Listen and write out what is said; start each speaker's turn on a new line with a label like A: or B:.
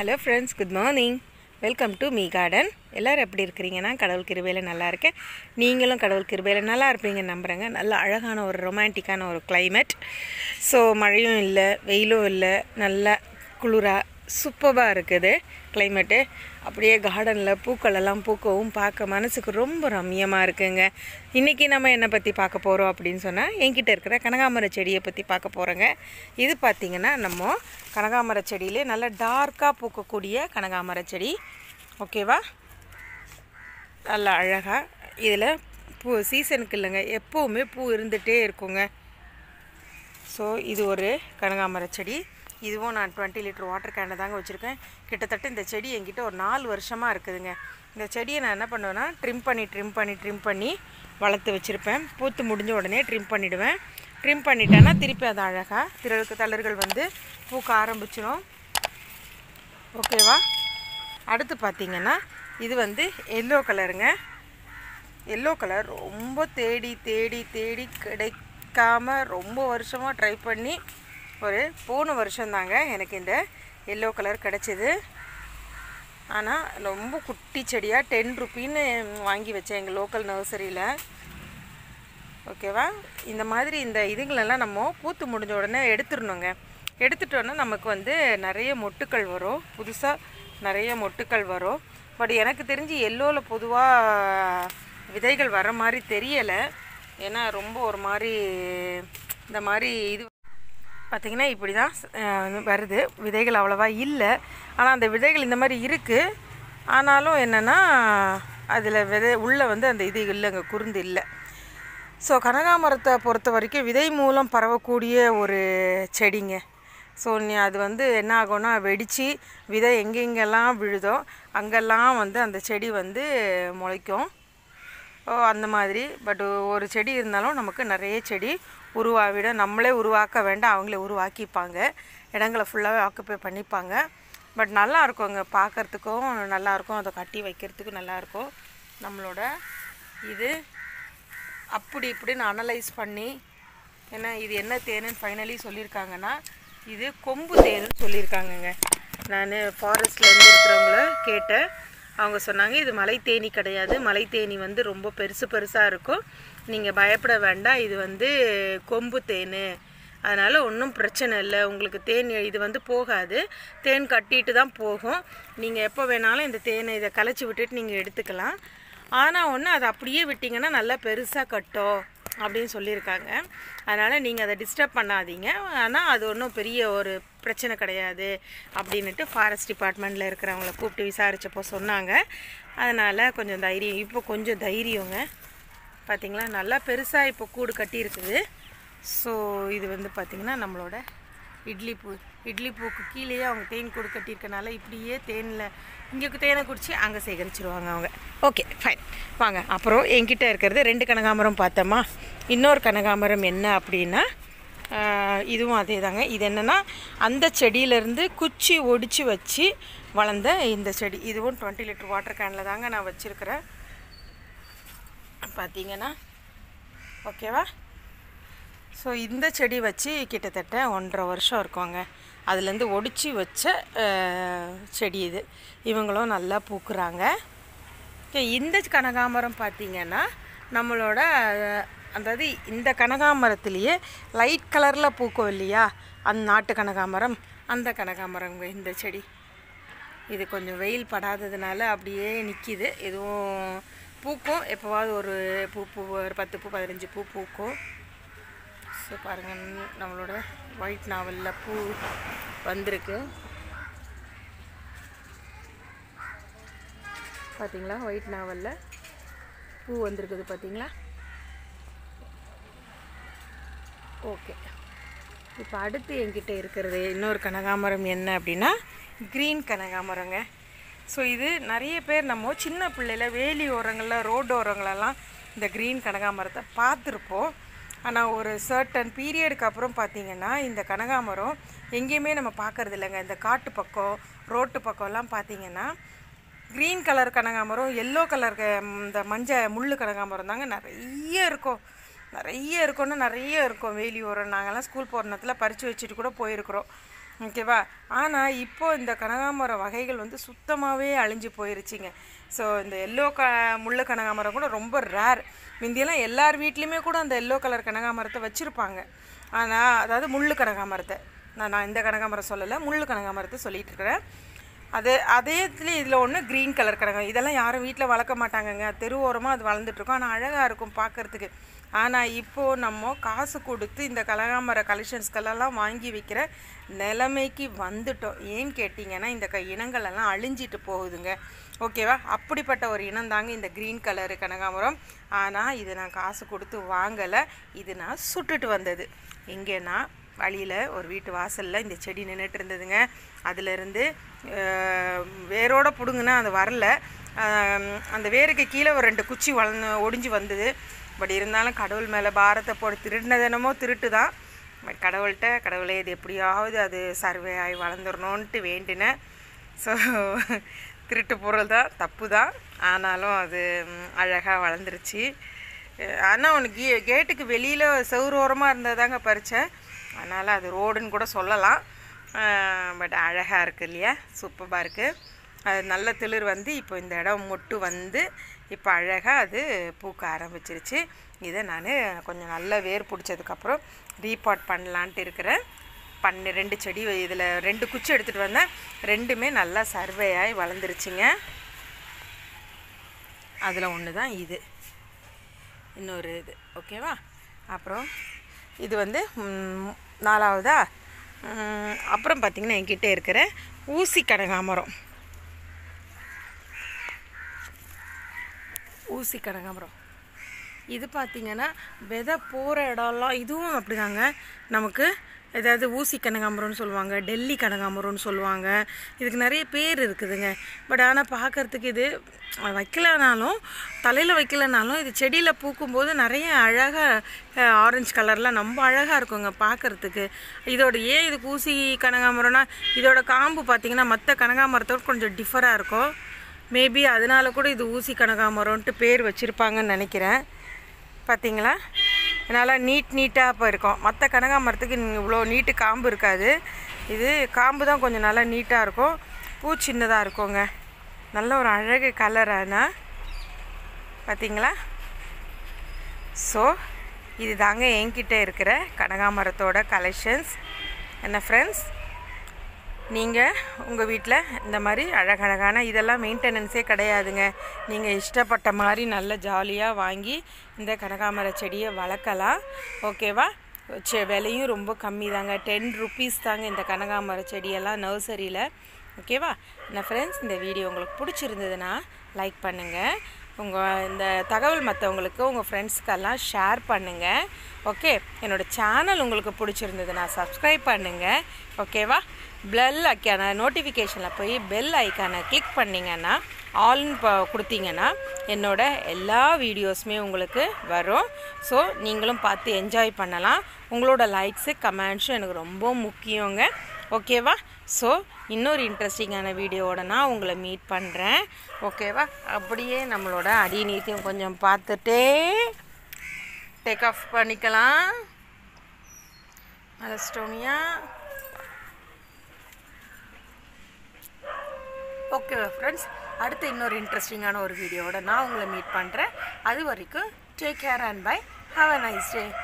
A: hello friends good morning welcome to me garden எல்லோரும் எப்படி இருக்கிறீங்கன்னா கடவுள் கிருபையில் நல்லா இருக்கேன் நீங்களும் கடவுள் கிருபையில் நல்லா இருப்பீங்கன்னு நம்புகிறேங்க நல்ல அழகான ஒரு ரொமான்டிக்கான ஒரு climate ஸோ மழையும் இல்லை வெயிலும் இல்லை நல்லா குளிராக சூப்பராக இருக்குது கிளைமேட்டு அப்படியே கார்டனில் பூக்கள் எல்லாம் பூக்கவும் பார்க்க மனசுக்கு ரொம்ப ரம்மியமாக இருக்குங்க இன்றைக்கி நம்ம என்னை பற்றி பார்க்க போகிறோம் அப்படின்னு சொன்னால் என்கிட்ட இருக்கிற கனகாமர செடியை பற்றி பார்க்க போகிறோங்க இது பார்த்திங்கன்னா நம்ம கனகாமர செடியிலே நல்லா டார்க்காக பூக்கக்கூடிய கனகாமர செடி ஓகேவா நல்லா அழகாக இதில் பூ சீசனுக்கு இல்லைங்க எப்போவுமே பூ இருந்துகிட்டே இருக்குங்க ஸோ இது ஒரு கனகாமர செடி இதுவும் நான் டுவெண்ட்டி லிட்டர் வாட்டர் கேனை தாங்க வச்சுருக்கேன் கிட்டத்தட்ட இந்த செடி என்கிட்ட ஒரு நாலு வருஷமாக இருக்குதுங்க இந்த செடியை நான் என்ன பண்ணுவேன்னா ட்ரிம் பண்ணி ட்ரிம் பண்ணி ட்ரிம் பண்ணி வளர்த்து வச்சுருப்பேன் பூத்து முடிஞ்ச உடனே ட்ரிம் பண்ணிவிடுவேன் ட்ரிம் பண்ணிட்டேன்னா திருப்பி அது அழகாக திரளுக்கு தளர்கள் வந்து பூக்க ஆரம்பிச்சிடும் ஓகேவா அடுத்து பார்த்தீங்கன்னா இது வந்து எல்லோ கலருங்க எல்லோ கலர் ரொம்ப தேடி தேடி தேடி கிடைக்காம ரொம்ப வருஷமாக ட்ரை பண்ணி ஒரு போன வருஷம்தாங்க எனக்கு இந்த எல்லோ கலர் கிடச்சிது ஆனால் ரொம்ப குட்டி செடியாக டென் ருப்பின்னு வாங்கி வச்சேன் எங்கள் லோக்கல் நர்சரியில் ஓகேவா இந்த மாதிரி இந்த இதுங்களெல்லாம் நம்ம பூத்து முடிஞ்ச உடனே எடுத்துடணுங்க எடுத்துட்டோன்னா நமக்கு வந்து நிறைய மொட்டுக்கள் வரும் புதுசாக நிறைய மொட்டுக்கள் வரும் பட் எனக்கு தெரிஞ்சு எல்லோவில் பொதுவாக விதைகள் வர மாதிரி தெரியலை ஏன்னா ரொம்ப ஒரு மாதிரி இந்த மாதிரி இது பார்த்திங்கன்னா இப்படி தான் அஹ், வருது விதைகள் அவ்வளோவா இல்லை ஆனால் அந்த விதைகள் இந்த மாதிரி இருக்குது ஆனாலும் என்னென்னா அதில் விதை உள்ளே வந்து அந்த இது இல்லைங்க குருந்து இல்லை ஸோ கனகாமரத்தை பொறுத்த வரைக்கும் விதை மூலம் பரவக்கூடிய ஒரு செடிங்க ஸோ நீ அது வந்து என்ன ஆகும்னா வெடித்து விதை எங்கெங்கெல்லாம் விழுதோ அங்கெல்லாம் வந்து அந்த செடி வந்து முளைக்கும் ஓ அந்த மாதிரி பட் ஒரு செடி இருந்தாலும் நமக்கு நிறைய செடி உருவாவிட நம்மளே உருவாக்க வேண்டாம் அவங்களே உருவாக்கிப்பாங்க இடங்களை ஃபுல்லாகவே ஆக்குப்பை பண்ணிப்பாங்க பட் நல்லா இருக்குங்க பார்க்கறதுக்கும் நல்லாயிருக்கும் அதை கட்டி வைக்கிறதுக்கும் நல்லாயிருக்கும் நம்மளோட இது அப்படி இப்படின்னு அனலைஸ் பண்ணி ஏன்னா இது என்ன தேனுன்னு ஃபைனலி சொல்லியிருக்காங்கன்னா இது கொம்பு தேனுன்னு சொல்லியிருக்காங்கங்க நான் ஃபாரஸ்ட்லேருந்து இருக்கிறவங்கள கேட்டேன் அவங்க சொன்னாங்க இது மலை தேனி கிடையாது மலை தேனி வந்து ரொம்ப பெருசு பெருசாக இருக்கும் நீங்கள் பயப்பட வேண்டாம் இது வந்து கொம்பு தேன் அதனால் ஒன்றும் பிரச்சனை இல்லை உங்களுக்கு தேன் இது வந்து போகாது தேன் கட்டிட்டு தான் போகும் நீங்கள் எப்போ வேணாலும் இந்த தேனை இதை கலைச்சி விட்டுட்டு நீங்கள் எடுத்துக்கலாம் ஆனால் ஒன்று அதை அப்படியே விட்டிங்கன்னா நல்லா பெருசாக கட்டும் அப்படின்னு சொல்லியிருக்காங்க அதனால் நீங்கள் அதை டிஸ்டர்ப் பண்ணாதீங்க ஆனால் அது ஒன்றும் பெரிய ஒரு பிரச்சனை கிடையாது அப்படின்ட்டு ஃபாரஸ்ட் டிபார்ட்மெண்ட்டில் இருக்கிறவங்கள கூப்பிட்டு விசாரித்தப்போ சொன்னாங்க அதனால் கொஞ்சம் தைரியம் இப்போ கொஞ்சம் தைரியங்க பார்த்திங்களா நல்லா பெருசாக இப்போ கூடு கட்டி இருக்குது ஸோ இது வந்து பார்த்திங்கன்னா நம்மளோட இட்லி பூ இட்லி பூக்கு கீழேயே அவங்க தேன் கூடு கட்டியிருக்கனால இப்படியே தேனில் இங்கே தேனை குடிச்சு அங்கே சேகரிச்சிருவாங்க அவங்க ஓகே ஃபைன் வாங்க அப்புறம் என்கிட்ட இருக்கிறது ரெண்டு கனகாமரம் பார்த்தோமா இன்னொரு கனகாமரம் என்ன அப்படின்னா ஆஹ், இதுவும் அதே தாங்க இது என்னென்னா அந்த செடியிலேருந்து குச்சி ஒடிச்சு வச்சு வளர்ந்த இந்த செடி இதுவும் டுவெண்ட்டி லிட்டர் வாட்டர் கேனில் தாங்க நான் வச்சுருக்கிறேன் பார்த்தீங்கன்னா ஓகேவா ஸோ இந்த செடி வச்சு கிட்டத்தட்ட ஒன்றரை வருஷம் இருக்குங்க அதுலேருந்து ஒடிச்சு வச்ச அஹ், செடி இது இவங்களும் நல்லா பூக்குறாங்க ஓகே இந்த கனகாமரம் பார்த்திங்கன்னா நம்மளோட அஹ், அதாவது இந்த கனகாமரத்துலேயே லைட் கலரில் பூக்கும் இல்லையா அந்த நாட்டு கனகாமரம் அந்த கனகாமரங்க இந்த செடி இது கொஞ்சம் வெயில் படாததுனால அப்படியே நிற்கிது எதுவும் பூக்கும் எப்போவாவது ஒரு பூ பூ ஒரு பத்து பூ பதினஞ்சு பூ பூக்கும் ஸோ பாருங்கள் நம்மளோட ஒயிட் நாவலில் பூ வந்திருக்கு பார்த்தீங்களா ஒயிட் நாவலில் பூ வந்திருக்குது பார்த்தீங்களா ஓகே இப்போ அடுத்து என்கிட்ட இருக்கிறது இன்னொரு கனகாமரம் என்ன அப்படின்னா க்ரீன் கனகாமரங்க ஸோ இது நிறைய பேர் நம்ம சின்ன பிள்ளையில வேலி ஓரங்களில் ரோடு ஓரங்களெல்லாம் இந்த க்ரீன் கனகாமரத்தை பார்த்துருப்போம் ஆனால் ஒரு சர்டன் பீரியடுக்கு அப்புறம் பார்த்தீங்கன்னா இந்த கனகாமரம் எங்கேயுமே நம்ம பார்க்கறது இல்லைங்க இந்த காட்டு பக்கம் ரோட்டு பக்கம்லாம் பார்த்தீங்கன்னா க்ரீன் கலர் கனகாமரம் எல்லோ கலர் இந்த மஞ்சள் முள்ளு கனகாமரம் தாங்க நிறைய இருக்கும் நிறைய இருக்கும்னா நிறைய இருக்கும் வேலி ஓரம் நாங்கள்லாம் ஸ்கூல் போகிற நேரத்தில் பறித்து வச்சுட்டு கூட போயிருக்கிறோம் ஓகேவா ஆனால் இப்போ இந்த கனகாமரம் வகைகள் வந்து சுத்தமாகவே அழிஞ்சு போயிருச்சுங்க ஸோ இந்த எல்லோ க முள்ளு கனகாமரம் கூட ரொம்ப ரேர் முந்தியெல்லாம் எல்லார் வீட்லேயுமே கூட அந்த எல்லோ கலர் கனகாமரத்தை வச்சுருப்பாங்க ஆனால் அதாவது முள்ளு கனகாமரத்தை நான் நான் இந்த கனகாமரம் சொல்லலை முள்ளு கனகாமரத்தை சொல்லிகிட்டு இருக்கிறேன் அது அதே இதுலேயே இதில் ஒன்று க்ரீன் கலர் கனகம் இதெல்லாம் யாரும் வீட்டில் வளர்க்க மாட்டாங்கங்க தெரு ஓரமாக அது வளர்ந்துட்டுருக்கும் ஆனால் அழகாக இருக்கும் பார்க்குறதுக்கு ஆனால் இப்போது நம்ம காசு கொடுத்து இந்த கனகாமர கலெக்ஷன்ஸ்களெல்லாம் வாங்கி விற்கிற நிலைமைக்கு வந்துட்டோம் ஏன்னு கேட்டிங்கன்னா இந்த க இனங்கள் எல்லாம் அழிஞ்சிட்டு போகுதுங்க ஓகேவா அப்படிப்பட்ட ஒரு இனம் தாங்க இந்த க்ரீன் கலரு கனகாமரம் ஆனால் இது நான் காசு கொடுத்து வாங்கலை இது நான் சுட்டுட்டு வந்தது எங்கேன்னா வழியில் ஒரு வீட்டு வாசலில் இந்த செடி நின்றுட்டு இருந்ததுங்க அதிலிருந்து வேரோட பிடுங்குனா அது வரல ஆம், அந்த வேருக்கு கீழே ஒரு ரெண்டு குச்சி வளர்ந்து ஒடிஞ்சு வந்தது பட் இருந்தாலும் கடவுள் மேலே பாரத்தை போட்டு திருடினதெனமோ திருட்டு தான் பட் கடவுள்கிட்ட கடவுளே இது எப்படியாவது அது சர்வே ஆகி வளர்ந்துடணுன்ட்டு வேண்டினேன் ஸோ திருட்டு பொருள் தான் தப்பு தான் ஆனாலும் அது அழகாக வளர்ந்துருச்சு ஆனால் உனக்கு கே கேட்டுக்கு வெளியில் செவ்வரோரமாக இருந்ததாங்க பறித்தேன் அதனால் அது ரோடுன்னு கூட சொல்லலாம் பட் அழகாக இருக்குது இல்லையா சூப்பராக இருக்குது அது நல்ல திளிர் வந்து இப்போ இந்த இடம் மொட்டு வந்து இப்போ அழகாக அது பூக்க ஆரம்பிச்சிருச்சு இதை நான் கொஞ்சம் நல்ல வேர் பிடிச்சதுக்கப்புறம் ரீபாட் பண்ணலான்ட்டு இருக்கிறேன் பண்ணு ரெண்டு செடி இதில் ரெண்டு குச்சி எடுத்துகிட்டு வந்தேன் ரெண்டுமே நல்லா சர்வே ஆகி வளர்ந்துருச்சுங்க அதில் ஒன்று தான் இது இன்னொரு இது ஓகேவா அப்புறம் இது வந்து ம், நாலாவதா ம், அப்புறம் பார்த்திங்கன்னா என்கிட்ட இருக்கிற ஊசி கனகாமரம் ஊசி கனகாமரம் இது பார்த்திங்கன்னா விதை போகிற இடம்லாம் இதுவும் அப்படிதாங்க நமக்கு ஏதாவது ஊசி கனகாமரம்னு சொல்லுவாங்க டெல்லி கனகாமரம்னு சொல்லுவாங்க இதுக்கு நிறைய பேர் இருக்குதுங்க பட் ஆனால் பார்க்கறதுக்கு இது வைக்கலனாலும் தலையில் வைக்கலனாலும் இது செடியில் பூக்கும்போது நிறைய அழகாக ஆரஞ்சு கலரில் ரொம்ப அழகாக இருக்குங்க பார்க்கறதுக்கு இதோட ஏன் இதுக்கு ஊசி கனகாமரம்னா இதோட காம்பு பார்த்திங்கன்னா மற்ற கனகாமரத்தோட கொஞ்சம் டிஃபராக இருக்கும் மேபி அதனால கூட இது ஊசி கனகாமரம்ன்ட்டு பேர் வச்சுருப்பாங்கன்னு நினைக்கிறேன் பார்த்தீங்களா நல்லா நீட் நீட்டாக இப்போ இருக்கும் மற்ற கனகாமரத்துக்கு இவ்வளோ நீட்டு காம்பு இருக்காது இது காம்பு தான் கொஞ்சம் நல்லா நீட்டாக இருக்கும் பூ சின்னதாக இருக்குங்க நல்ல ஒரு அழகு கலர் ஆனால் பார்த்தீங்களா ஸோ இது தாங்க என்கிட்ட இருக்கிற கனகாமரத்தோட கலெக்ஷன்ஸ் என்ன ஃப்ரெண்ட்ஸ் நீங்கள் உங்கள் வீட்டில் இந்த மாதிரி அழகழகான இதெல்லாம் மெயின்டெனன்ஸே கிடையாதுங்க நீங்கள் இஷ்டப்பட்ட மாதிரி நல்ல ஜாலியாக வாங்கி இந்த கனகாமர செடியை வளர்க்கலாம் ஓகேவா செ விலையும் ரொம்ப கம்மி தாங்க டென் ருபீஸ் தாங்க இந்த கனகாமர செடியெல்லாம் நர்சரியில் ஓகேவா என்ன ஃப்ரெண்ட்ஸ் இந்த வீடியோ உங்களுக்கு பிடிச்சிருந்ததுன்னா லைக் பண்ணுங்கள் உங்கள் இந்த தகவல் மற்றவங்களுக்கு உங்கள் ஃப்ரெண்ட்ஸ்க்கெல்லாம் ஷேர் பண்ணுங்கள் ஓகே என்னோடய சேனல் உங்களுக்கு பிடிச்சிருந்ததுன்னா சப்ஸ்கிரைப் பண்ணுங்கள் ஓகேவா பெல் ஐக்கான நோட்டிஃபிகேஷனில் போய் பெல் ஐக்கானை கிளிக் பண்ணிங்கன்னா ஆல்னு ப கொடுத்தீங்கன்னா என்னோட எல்லா வீடியோஸுமே உங்களுக்கு வரும் ஸோ நீங்களும் பார்த்து என்ஜாய் பண்ணலாம் உங்களோட லைக்ஸு கமெண்ட்ஸும் எனக்கு ரொம்ப முக்கியங்க ஓகேவா ஸோ இன்னொரு இன்ட்ரெஸ்டிங்கான வீடியோவோட நான் உங்களை மீட் பண்ணுறேன் ஓகேவா அப்படியே நம்மளோட அடிநீத்தையும் கொஞ்சம் பார்த்துட்டே டேக் ஆஃப் பண்ணிக்கலாம் அலஸ்டோமியா ஓகே ஃப்ரெண்ட்ஸ் அடுத்து இன்னொரு இன்ட்ரெஸ்டிங்கான ஒரு வீடியோவோட நான் உங்களை மீட் பண்ணுறேன் அது வரைக்கும் take care and bye have a nice day